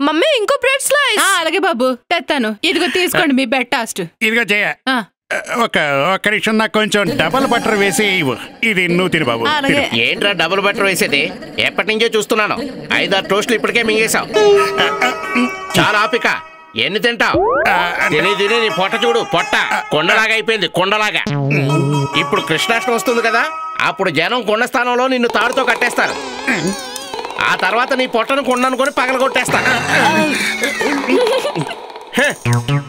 Mummy ఇంకో bread slice ఆ, అలాగే బాబు తెస్తాను ఇదిగో తీసుకోండి మీ బెడ్ టాస్ట్ ఇదిగో చేయ ఆ, ఒక ఒక్క నిమిషం నాకు కొంచెం డబల్ బటర్ వేసి ఇవ్వు ఇది నువ్వు తిను బాబు అలాగే తిను. ఏంట్రా డబుల్ బటర్ వేసేది ఎప్పటి నుంచో చూస్తున్నాను ఐదారు టోస్టులు ఇప్పటికే మింగేశావు చాలా ఆపిక ఎన్ని తింటావు తిని తిని నీ పొట్ట చూడు పొట్ట కొండలాగా అయిపోయింది కొండలాగా ఇప్పుడు కృష్ణాష్టమి వస్తుంది కదా అప్పుడు జనం కొండ స్థానంలో నిన్ను తాడుతో కట్టేస్తారు ఆ తర్వాత నీ పొట్టను కొండనుకొని పగల కొట్టేస్తారు హ,